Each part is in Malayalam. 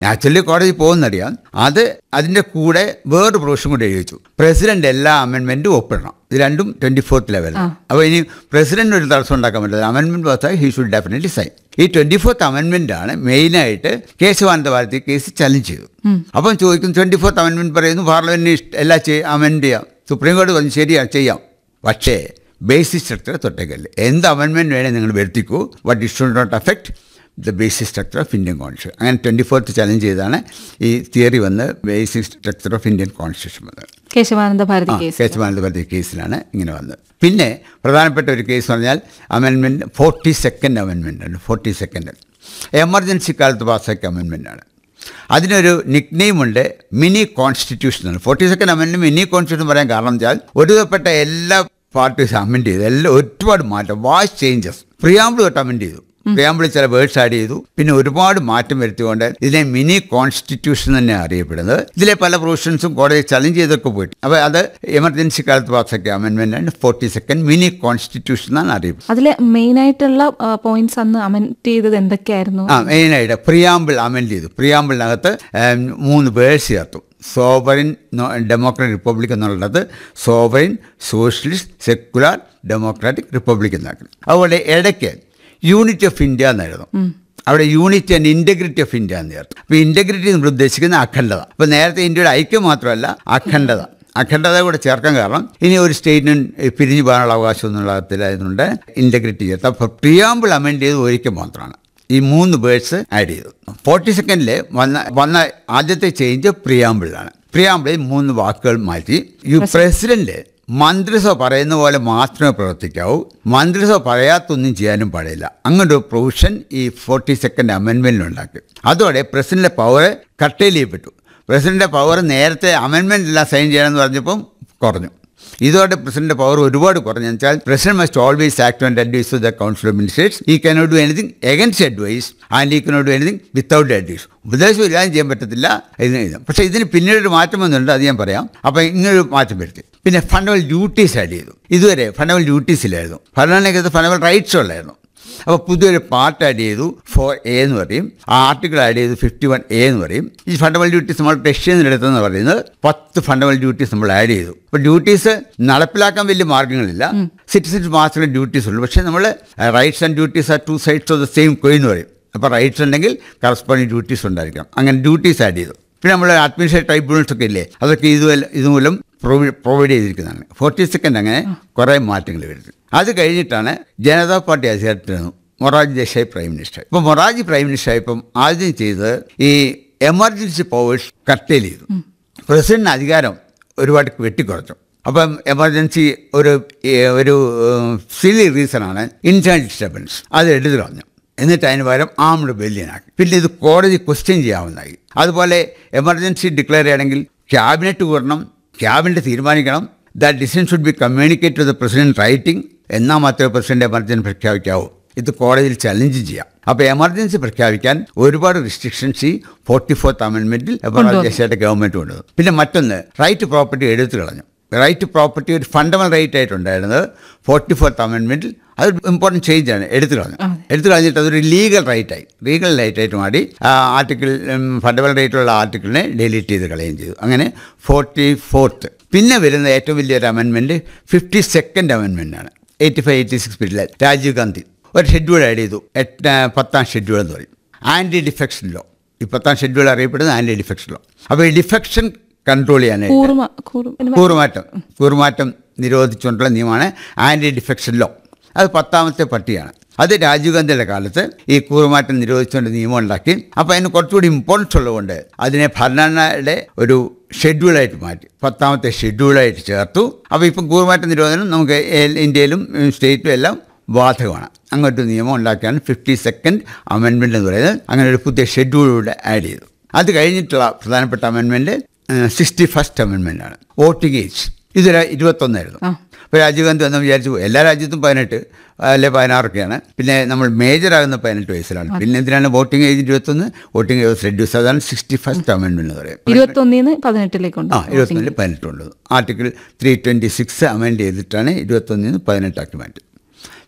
നാച്ചുറലി കോടതി പോകുന്നറിയാം അത് അതിൻ്റെ കൂടെ വേറൊരു പ്രൊവിഷൻ കൂടെ എഴുതി വെച്ചു പ്രസിഡന്റ് എല്ലാ അമെൻമെൻറ്റും ഒപ്പിടണം ഇത് രണ്ടും ട്വൻറ്റി ഫോർത്ത് ലെവൽ അപ്പോൾ ഇനി പ്രസിഡന്റ് ഒരു തടസ്സം ഉണ്ടാക്കാൻ പറ്റില്ല അമെൻമെൻറ്റ് പാസ്സായി ഹി ഷുഡ് ഡെഫിനറ്റ്ലി സൈൻ ഈ ട്വൻറ്റി ഫോർത്ത് അമെൻമെൻ്റ് ആണ് മെയിനായിട്ട് കേശവാനന്ദ ഭാരതി കേസ് ചലഞ്ച് ചെയ്തു അപ്പം ചോദിക്കും ട്വൻറ്റി ഫോർത്ത് അമെൻമെൻറ്റ് പറയുന്നു പാർലമെൻറ്റിന് ഇഷ്ട എല്ലാം ചെയ്യ അമെൻഡ് ചെയ്യാം സുപ്രീം കോടതി പറഞ്ഞു ശരിയാ ചെയ്യാം പക്ഷേ ബേസിക് സ്ട്രക്ചർ തൊട്ടേക്കല്ല എന്ത് അമെൻമെൻറ്റ് വേണേൽ നിങ്ങൾ വരുത്തിക്കൂ but it should not affect the basic structure of Indian constitution അങ്ങനെ ട്വൻറ്റി ഫോർത്ത് ചലഞ്ച് ചെയ്താണ് ഈ തിയറി വന്ന് basic structure of Indian constitution വന്നത് കേശവാനന്ദ ഭാരതി ആ കേസ് കേശവാനന്ദ ഭാരതി കേസിലാണ് ഇങ്ങനെ വന്നത് പിന്നെ പ്രധാനപ്പെട്ട ഒരു കേസ് പറഞ്ഞാൽ അമെൻമെൻറ്റ് ഫോർട്ടി സെക്കൻഡ് അമെൻമെൻ്റ് ആണ് ഫോർട്ടി സെക്കൻഡ് എമർജൻസി കാലത്ത് പാസ്സാക്കിയ അമെൻമെൻ്റ് ആണ് അതിനൊരു നിക് നെയിമുണ്ട് മിനി കോൺസ്റ്റിറ്റ്യൂഷൻ ആണ് forty second amendment mini constitution പറയാൻ കാരണം വെച്ചാൽ ഒരുവിധപ്പെട്ട എല്ലാ പാർട്ടീസ് അമെൻഡ് ചെയ്തു എല്ലാം ഒരുപാട് മാറ്റം വാച്ച് ചേഞ്ചസ് പ്രിയാമ്പിൾ തൊട്ട് അമെൻഡ് ചെയ്തു പ്രിയാമ്പിൾ ചില വേർഡ്സ് ആഡ് ചെയ്തു പിന്നെ ഒരുപാട് മാറ്റം വരുത്തിക്കൊണ്ട് ഇതിനെ മിനി കോൺസ്റ്റിറ്റ്യൂഷൻ തന്നെ അറിയപ്പെടുന്നത് ഇതിലെ പല പ്രൊവിഷൻസും കോടതി ചലഞ്ച് ചെയ്തൊക്കെ പോയിട്ട് അപ്പോൾ അത് എമർജൻസി കാലത്ത് പാസ്സാക്കിയ അമെൻമെൻ്റ് ആണ് ഫോർട്ടി സെക്കൻഡ് മിനി കോൺസ്റ്റിറ്റ്യൂഷൻ എന്നാണ് അറിയപ്പെടുന്നത് അതിലെ മെയിൻ ആയിട്ടുള്ള പോയിന്റ്സ് അന്ന് അമെന്റ് ചെയ്തത് എന്തൊക്കെയായിരുന്നു ആ മെയിനായിട്ട് പ്രിയാമ്പിൾ അമെൻഡ് ചെയ്തു പ്രിയാമ്പിളിനകത്ത് ഏം, മൂന്ന് വേർഡ്സ് ചേർത്തു സോവറിൻ ഡെമോക്രാറ്റിക് റിപ്പബ്ലിക് എന്നുള്ളത് sovereign socialist secular democratic republic എന്നാക്കി അതുപോലെ ഇടയ്ക്ക് യൂണിറ്റി ഓഫ് ഇന്ത്യ എന്നായിരുന്നു അവിടെ unity and integrity of India എന്ന് ചേർത്തു അപ്പോൾ ഇന്റഗ്രിറ്റി നമ്മൾ ഉദ്ദേശിക്കുന്ന അഖണ്ഡത അപ്പോൾ നേരത്തെ ഇന്ത്യയുടെ ഐക്യം മാത്രമല്ല അഖണ്ഡത അഖണ്ഡത കൂടെ ചേർക്കാൻ കാരണം ഇനി ഒരു സ്റ്റേറ്റിനും പിരിഞ്ഞു പോകാനുള്ള അവകാശം എന്നുള്ള അർത്ഥത്തിലായതുകൊണ്ട് ഇന്റഗ്രിറ്റി ചേർത്ത് അപ്പോൾ പ്രിയാമ്പിൾ അമെൻഡ് ചെയ്ത് ഒരിക്കൽ മാത്രമാണ് ഈ മൂന്ന് വേർഡ്സ് ആഡ് ചെയ്തു ഫോർട്ടി സെക്കൻഡിൽ വന്ന വന്ന ആദ്യത്തെ ചേഞ്ച് പ്രിയാമ്പിളിലാണ് പ്രിയാമ്പിളിൽ മൂന്ന് വാക്കുകൾ മാറ്റി ഈ പ്രസിഡന്റ് മന്ത്രിസഭ പറയുന്ന പോലെ മാത്രമേ പ്രവർത്തിക്കാവൂ മന്ത്രിസഭ പറയാത്തൊന്നും ചെയ്യാനും പാടില്ല അങ്ങനെ ഒരു പ്രൊവിഷൻ ഈ ഫോർട്ടി സെക്കൻഡ് അമെൻമെൻറ്റിലുണ്ടാക്കി അതോടെ പ്രസിഡന്റിന്റെ പവർ കട്ടയിൽ ചെയ്യപ്പെട്ടു പ്രസിഡന്റിന്റെ പവർ നേരത്തെ അമെൻമെൻ്റ് എല്ലാം സൈൻ ചെയ്യണമെന്ന് പറഞ്ഞപ്പം കുറഞ്ഞു ഇതോടെ പ്രസിഡന്റ് പവർ ഒരുപാട് കുറഞ്ഞു വെച്ചാൽ president must always act and advise to the council of ministers he cannot do anything against advice and he cannot do anything without advice ഉപദേശം ഇല്ലാതെ ചെയ്യാൻ പറ്റത്തില്ല ഇതിന് ഇത് പക്ഷേ ഇതിന് പിന്നീട് ഒരു മാറ്റം വന്നിട്ടുണ്ട് അത് ഞാൻ പറയാം അപ്പോൾ ഇങ്ങനൊരു മാറ്റം വരുത്തി പിന്നെ ഫണ്ടമെന്റൽ ഡ്യൂട്ടീസ് ആഡ് ചെയ്തു ഇതുവരെ ഫണ്ടമെന്റൽ ഡ്യൂട്ടീസ് ഇല്ലായിരുന്നു ഭരണഘടനയ്ക്കകത്ത് ഫണ്ടമെന്റൽ റൈറ്റ്സ് ഉള്ളായിരുന്നു അപ്പോൾ പുതിയൊരു പാർട്ട് ആഡ് ചെയ്തു ഫോർ എ എന്ന് പറയും ആ ആർട്ടിക്കിൾ ആഡ് ചെയ്തു ഫിഫ്റ്റി വൺ എ എന്ന് പറയും ഈ ഫണ്ടമെന്റൽ ഡ്യൂട്ടീസ് നമ്മൾ റഷ്യയിൽ എടുത്തെന്ന് പറയുന്നത് പത്ത് ഫണ്ടമെന്റൽ ഡ്യൂട്ടീസ് നമ്മൾ ആഡ് ചെയ്തു അപ്പോൾ ഡ്യൂട്ടീസ് നടപ്പിലാക്കാൻ വലിയ മാർഗ്ഗങ്ങളില്ല സിറ്റിസൺസ് മാത്രമേ ഡ്യൂട്ടീസ് ഉള്ളൂ പക്ഷേ നമ്മൾ rights and duties are two sides of the same coin എന്ന് പറയും അപ്പോൾ റൈറ്റ്സ് ഉണ്ടെങ്കിൽ കറസ്പോണ്ടിങ് ഡ്യൂട്ടീസ് ഉണ്ടായിരിക്കണം അങ്ങനെ ഡ്യൂട്ടീസ് ആഡ് ചെയ്തു പിന്നെ നമ്മൾ അഡ്മിനിസ്ട്രേറ്റീവ് ട്രൈബ്യൂണൽസ് ഒക്കെ ഇല്ലേ അതൊക്കെ ഇതുപോലെ ഇതുമൂലം പ്രൊവൈഡ് പ്രൊവൈഡ് ചെയ്തിരിക്കുന്നതാണ് ഫോർട്ടി സെക്കൻഡ് അങ്ങനെ കുറേ മാറ്റങ്ങൾ വരുത്തി അത് കഴിഞ്ഞിട്ടാണ് ജനതാ പാർട്ടി അധികാരത്തിൽ നിന്നു മൊറാജി ദേശായി പ്രൈം മിനിസ്റ്റർ ഇപ്പം മൊറാജി പ്രൈം മിനിസ്റ്റർ ആയപ്പം ആദ്യം ചെയ്തത് ഈ എമർജൻസി പവേഴ്സ് കട്ടേൽ ചെയ്തു പ്രസിഡന്റിന് അധികാരം ഒരുപാട് വെട്ടിക്കുറച്ചു അപ്പം എമർജൻസി ഒരു ഏ, ഒരു സിലി റീസണാണ് ഇന്റേണൽ ഡിസ്റ്റർബൻസ് അത് എടുത്തു കളഞ്ഞു എന്നിട്ട് അതിന് പകരം ആംഡ് ബെല്ലിയനാക്കി പിന്നെ ഇത് കോടതി ക്വസ്റ്റ്യൻ ചെയ്യാവുന്നതായി അതുപോലെ എമർജൻസി ഡിക്ലെയർ ചെയ്യണമെങ്കിൽ ക്യാബിനറ്റ് കൂടണം ക്യാബിനറ്റ് തീരുമാനിക്കണം the decision should be communicate to the president writing എന്നാൽ മാത്രമേ പ്രസിഡന്റ് എമർജൻസി പ്രഖ്യാപിക്കാവൂ ഇത് കോടതിയിൽ ചലഞ്ച് ചെയ്യാം അപ്പോൾ എമർജൻസി പ്രഖ്യാപിക്കാൻ ഒരുപാട് റിസ്ട്രിക്ഷൻസ് ഈ ഫോർട്ടി ഫോർത്ത് അമെൻമെൻറ്റിൽ ദേശീയയുടെ ഗവൺമെൻറ് കൊണ്ടുവന്നു പിന്നെ മറ്റൊന്ന് റൈറ്റ് പ്രോപ്പർട്ടി എടുത്തു കളഞ്ഞു റൈറ്റ് പ്രോപ്പർട്ടി ഒരു ഫണ്ടമെന്റൽ റൈറ്റ് ആയിട്ടുണ്ടായിരുന്നത് ഫോർട്ടി ഫോർത്ത് അമെൻമെൻറ്റിൽ അത് ഇമ്പോർട്ടൻറ്റ് ചേഞ്ച് ആണ് എടുത്തു കളഞ്ഞു എടുത്തു കളഞ്ഞിട്ട് അതൊരു ലീഗൽ റൈറ്റായി ലീഗൽ റൈറ്റായിട്ട് മാറി ആർട്ടിക്കിൾ ഫണ്ടമെന്റൽ റൈറ്റുള്ള ആർട്ടിക്കിളിനെ ഡിലീറ്റ് ചെയ്ത് കളയുകയും ചെയ്തു അങ്ങനെ ഫോർട്ടി ഫോർത്ത് പിന്നെ വരുന്ന ഏറ്റവും വലിയൊരു അമെൻമെൻറ്റ് ഫിഫ്റ്റി സെക്കൻഡ് അമെൻമെൻ്റ് ആണ് എയ്റ്റി ഫൈവ് എയ്റ്റി സിക്സ് പീരീഡിൽ രാജീവ് ഗാന്ധി ഒരു ഷെഡ്യൂൾ ആഡ് ചെയ്തു എട്ട് പത്താം ഷെഡ്യൂൾ എന്ന് പറയും ആൻറ്റി ഡിഫെക്ഷൻ ലോ ഈ പത്താം ഷെഡ്യൂൾ അറിയപ്പെടുന്നത് ആൻറ്റി ഡിഫെക്ഷൻ ലോ അപ്പോൾ ഈ ഡിഫെക്ഷൻ കൺട്രോൾ ചെയ്യാനായിട്ട് കൂർമ കൂർമ കൂറുമാറ്റം കൂറുമാറ്റം നിരോധിച്ചുകൊണ്ടുള്ള നിയമമാണ് ആൻറ്റി ഡിഫെക്ഷൻ ലോ അത് പത്താമത്തെ പട്ടിയാണ് അത് രാജീവ് ഗാന്ധിയുടെ കാലത്ത് ഈ കൂറുമാറ്റം നിരോധിച്ചുകൊണ്ട് നിയമം ഉണ്ടാക്കി അപ്പോൾ അതിന് കുറച്ചുകൂടി ഇമ്പോർട്ടൻസ് ഉള്ളതുകൊണ്ട് അതിനെ ഭരണഘടനയുടെ ഒരു ഷെഡ്യൂളായിട്ട് മാറ്റി പത്താമത്തെ ഷെഡ്യൂളായിട്ട് ചേർത്തു അപ്പോൾ ഇപ്പം കൂറുമാറ്റ നിരോധനം നമുക്ക് ഏ- ഇന്ത്യയിലും ഉം, സ്റ്റേറ്റിലും എല്ലാം ബാധകമാണ് അങ്ങോട്ട് നിയമം ഉണ്ടാക്കിയാണ് ഫിഫ്റ്റി സെക്കൻഡ് അമെൻമെൻറ്റ് എന്ന് പറയുന്നത് അങ്ങനെ ഒരു പുതിയ ഷെഡ്യൂളിലൂടെ ആഡ് ചെയ്തു അത് കഴിഞ്ഞിട്ടുള്ള പ്രധാനപ്പെട്ട അമെൻമെൻറ്റ് സിക്സ്റ്റി ഫസ്റ്റ് അമെൻമെൻ്റ് ആണ് വോട്ടിംഗ് ഏജ് ഇതൊരു ഇരുപത്തൊന്നായിരുന്നു ആ. ഇപ്പോൾ രാജീവ് ഗാന്ധി വന്ന് വിചാരിച്ചു എല്ലാ രാജ്യത്തും പതിനെട്ട് അല്ലെ പതിനാറൊക്കെയാണ് പിന്നെ നമ്മൾ മേജർ ആകുന്ന പതിനെട്ട് വയസ്സിലാണ് പിന്നെ എന്തിനാണ് വോട്ടിംഗ് ഏജ് ഇരുപത്തൊന്ന് വോട്ടിംഗ് ഏജ് റെഡ്യൂസ് അതാണ് സിക്സ്റ്റി ഫസ്റ്റ് അമെൻമെൻറ്റ് എന്ന് പറയും ഇരുപത്തൊന്നിന്ന് പതിനെട്ടിലേക്കുണ്ട് ആ ഇരുപത്തൊന്നിൽ പതിനെട്ടുണ്ട് article three twenty six amend ചെയ്തിട്ടാണ് ഇരുപത്തൊന്നിന് പതിനെട്ടാക്കി മാറ്റി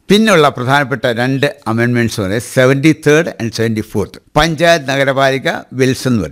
പിന്നുള്ള പ്രധാനപ്പെട്ട രണ്ട് അമെൻമെൻറ്റ്സ് പറയും seventy third and seventy fourth panchayat Nagarapalika bills എന്ന് പറയും